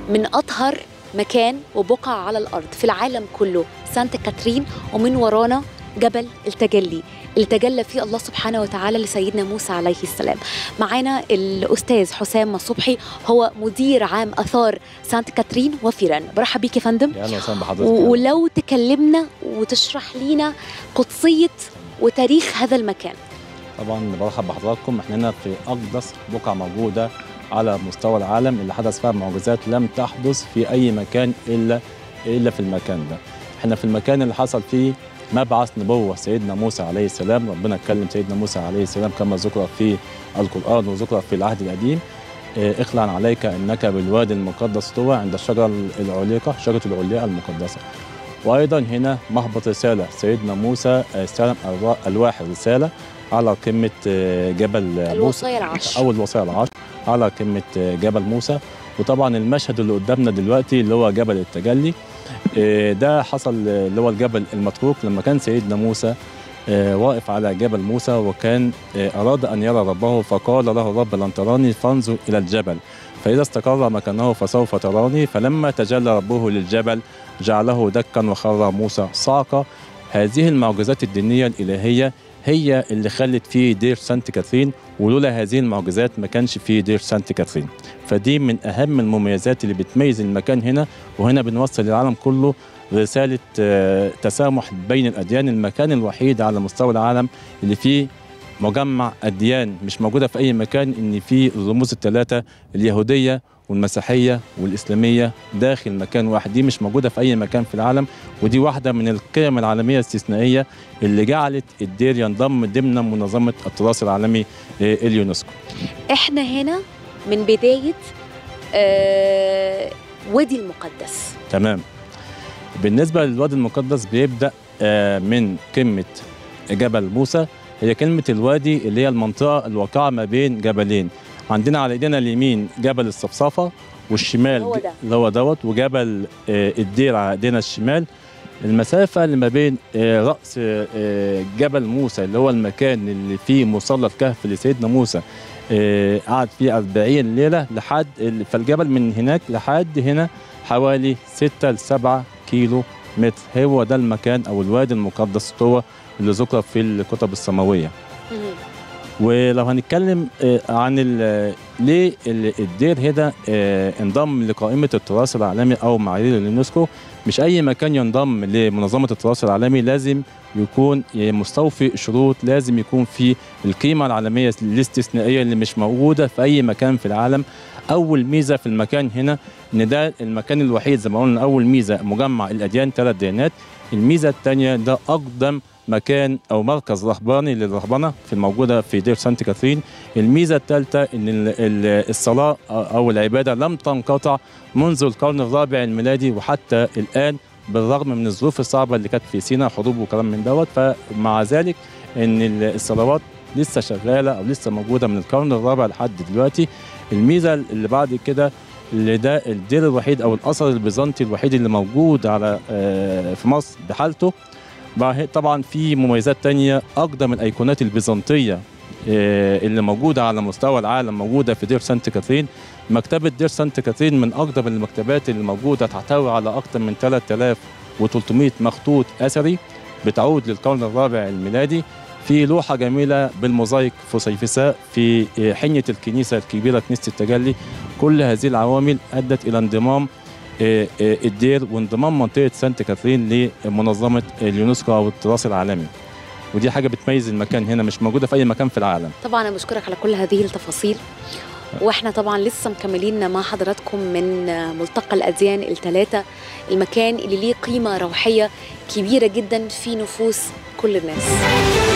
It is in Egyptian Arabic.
من اطهر مكان وبقعه على الارض في العالم كله سانت كاترين ومن ورانا جبل التجلي اللي تجلى فيه الله سبحانه وتعالى لسيدنا موسى عليه السلام معانا الأستاذ حسام صبحي هو مدير عام أثار سانت كاترين وفيران برحب بيك يا فندم يا اهلا وسهلا بحضرتك و- ولو تكلمنا وتشرح لينا قدسية وتاريخ هذا المكان طبعا برحب بحضراتكم احنا هنا في اقدس بقعه موجوده على مستوى العالم اللي حدث فيها معجزات لم تحدث في اي مكان الا الا في المكان ده احنا في المكان اللي حصل فيه مبعث نبوه سيدنا موسى عليه السلام ربنا اتكلم سيدنا موسى عليه السلام كما ذكر في القران وذكر في العهد القديم اه، اخلع عليك انك بالوادي المقدس طوى عند الشجره العليقه شجره العليقه المقدسه وايضا هنا مهبط رساله سيدنا موسى اه، استلم الوا- الواح رساله على قمه اه، جبل موسى الوصايا العشر اول وصايا العشر على قمه اه، جبل موسى وطبعا المشهد اللي قدامنا دلوقتي اللي هو جبل التجلي اه، ده حصل اه، اللي هو الجبل المتروك لما كان سيدنا موسى اه، واقف على جبل موسى وكان اه، اراد ان يرى ربه فقال له الرب لن تراني فانظر الى الجبل فاذا استقر مكانه فسوف تراني فلما تجلى ربه للجبل جعله دكا وخر موسى صعقه هذه المعجزات الدينيه الالهيه هي اللي خلت فيه دير سانت كاترين ولولا هذه المعجزات ما كانش فيه دير سانت كاترين فدي من اهم المميزات اللي بتميز المكان هنا وهنا بنوصل للعالم كله رساله آه، تسامح بين الاديان المكان الوحيد على مستوى العالم اللي فيه مجمع اديان مش موجوده في اي مكان ان في الرموز الثلاثه اليهوديه والمسيحيه والاسلاميه داخل مكان واحد دي مش موجوده في اي مكان في العالم ودي واحده من القيم العالميه الاستثنائيه اللي جعلت الدير ينضم ضمن منظمه التراث العالمي آه، اليونسكو احنا هنا من بداية آه وادي المقدس تمام بالنسبه للوادي المقدس بيبدا آه، من قمه جبل موسى هي كلمه الوادي اللي هي المنطقه الواقعه ما بين جبلين عندنا على ايدينا اليمين جبل الصفصافه والشمال هو ده. اللي هو دوت وجبل آه، الدير على ايدينا الشمال المسافة اللي ما بين آه، رأس آه، جبل موسى اللي هو المكان اللي فيه مصلى الكهف لسيدنا موسى آه، قعد فيه 40 ليلة لحد فالجبل من هناك لحد هنا حوالي 6 ل 7 كيلو متر هو ده المكان أو الوادي المقدس طوى اللي ذكر في الكتب السماوية مهم. ولو هنتكلم آه، عن ال- ليه ال- الدير هنا آه، انضم لقائمة التراث العالمي أو معايير اليونسكو مش أي مكان ينضم لمنظمة التراث العالمي لازم يكون مستوفي شروط لازم يكون في القيمة العالمية الاستثنائية اللي مش موجودة في أي مكان في العالم أول ميزة في المكان هنا إن ده المكان الوحيد زي ما قلنا أول ميزة مجمع الأديان ثلاث ديانات الميزة الثانية ده أقدم مكان او مركز رهباني للرهبنه في الموجوده في دير سانت كاترين الميزه الثالثه ان ال- ال- الصلاه او العباده لم تنقطع منذ القرن الرابع الميلادي وحتى الان بالرغم من الظروف الصعبه اللي كانت في سيناء حروب وكلام من دوت فمع ذلك ان ال- الصلوات لسه شغاله او لسه موجوده من القرن الرابع لحد دلوقتي الميزه اللي بعد كده اللي ده الدير الوحيد او الاثر البيزنطي الوحيد اللي موجود على آه، في مصر بحالته بقى طبعا في مميزات تانية أقدم الأيقونات البيزنطية آه، اللي موجودة على مستوى العالم موجودة في دير سانت كاترين مكتبة دير سانت كاترين من أقدم المكتبات اللي موجودة تحتوي على أكثر من 3300 مخطوط أثري بتعود للقرن الرابع الميلادي في لوحة جميلة بالموزايك فسيفساء في آه، حنية الكنيسة الكبيرة كنيسة التجلي كل هذه العوامل أدت إلى انضمام آه، آه، الدير وانضمام منطقه سانت كاترين لمنظمه اليونسكو او التراث العالمي ودي حاجه بتميز المكان هنا مش موجوده في اي مكان في العالم طبعا انا بشكرك على كل هذه التفاصيل واحنا طبعا لسه مكملين مع حضراتكم من ملتقى الاديان الثلاثه المكان اللي ليه قيمه روحيه كبيره جدا في نفوس كل الناس